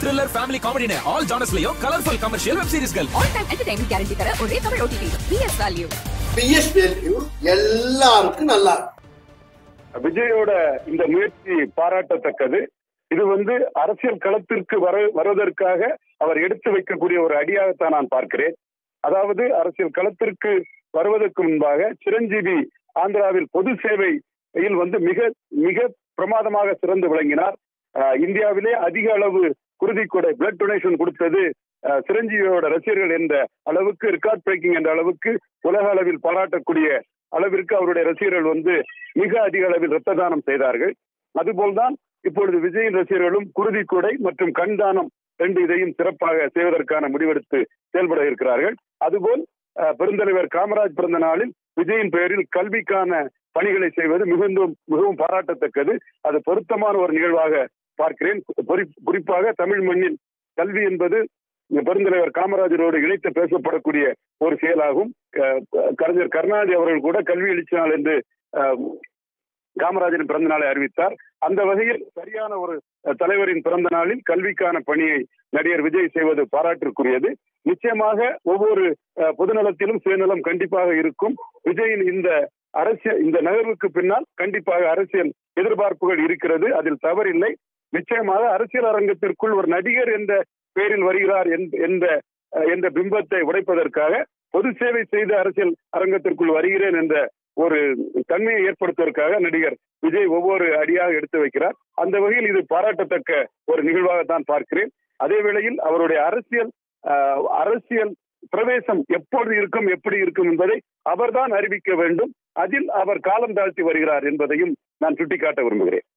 thriller family காமெடினு all ஜானர்ஸ்லயும் colourful commercial web சீரிஸ்கள் ஆல் டைம் என்டர்டைன்மெண்ட் கேரண்டி தர ஒரே Tamil OTT BS value BS value எல்லாருக்கும் நல்லா இருக்கும் விஜயோட இந்த முயற்சி பாராட்டத்தக்கது இது வந்து அரசியல் களத்திற்கு வர வருவதற்காக அவர் எடுத்து வைக்கக்கூடிய ஒரு அடியாகத்தான் நான் பார்க்கிறேன் அதாவது அரசியல் களத்திற்கு வருவதற்கு முன்பாக சிரஞ்சீவி ஆந்திராவில் பொது சேவையில் வந்து மிக மிக பிரமாதமாக சிறந்து விளங்கினார் அஹ், இந்தியாவிலே அதிக அளவு குருதிக்கொடை பிளட் டொனேஷன் கொடுத்தது அஹ், சிரஞ்சீவியோட ரசிகர்கள் என்ற அளவுக்கு ரெக்கார்ட் பிரேக்கிங் என்ற அளவுக்கு உலக அளவில் பாராட்டக்கூடிய அளவிற்கு அவருடைய ரசிகர்கள் வந்து மிக அதிக அளவில் இரத்த தானம் செய்தார்கள் அதுபோல்தான் இப்பொழுது விஜயின் ரசிகர்களும் குருதி கொடை மற்றும் கண் தானம் ரெண்டு இதையும் சிறப்பாக செய்வதற்கான முடிவெடுத்து செயல்பட இருக்கிறார்கள் அதுபோல் அஹ், பெருந்தலைவர் காமராஜ் பிறந்த நாளில் விஜயின் பெயரில் கல்விக்கான பணிகளை செய்வது மிகுந்த மிகவும் பாராட்டத்தக்கது அது பொருத்தமான ஒரு நிகழ்வாக பார்க்கிறேன் குறி- குறிப்பாக தமிழ் மண்ணில் கல்வி என்பது பெருந்தலைவர் காமராஜரோடு இணைத்து பேசப்படக்கூடிய ஒரு செயலாகும் க- கலைஞர் கருணாநிதி அவர்கள் கூட கல்வி எழுச்சி நாள் என்று அஹ், காமராஜரின் பிறந்த நாளை அறிவித்தார் அந்த வகையில் சரியான ஒரு அஹ், தலைவரின் பிறந்த நாளில் கல்விக்கான பணியை நடிகர் விஜய் செய்வது பாராட்டிற்குரியது நிச்சயமாக ஒவ்வொரு அஹ், பொதுநலத்திலும் சுயநலம் கண்டிப்பாக இருக்கும் விஜயின் இந்த அரசியல் இந்த நகர்வுக்கு பின்னால் கண்டிப்பாக அரசியல் எதிர்பார்ப்புகள் இருக்கிறது அதில் தவறில்லை நிச்சயமாக அரசியல் அரங்கத்திற்குள் ஒரு நடிகர் என்ற பெயரில் வருகிறார் என்ற- என்ற அஹ், என்ற பிம்பத்தை உடைப்பதற்காக பொது சேவை செய்த அரசியல் அரங்கத்திற்குள் வருகிறேன் என்ற ஒரு தன்மையை ஏற்படுத்துவதற்காக நடிகர் விஜய் ஒவ்வொரு அடியாக எடுத்து வைக்கிறார் அந்த வகையில் இது பாராட்டத்தக்க ஒரு நிகழ்வாகத்தான் பார்க்கிறேன் அதே வேளையில் அவருடைய அரசியல் அஹ், அரசியல் பிரவேசம் எப்பொழுது இருக்கும் எப்படி இருக்கும் என்பதை அவர்தான் அறிவிக்க வேண்டும் அதில் அவர் காலம் தாழ்த்தி வருகிறார் என்பதையும் நான் சுட்டிக்காட்ட விரும்புகிறேன்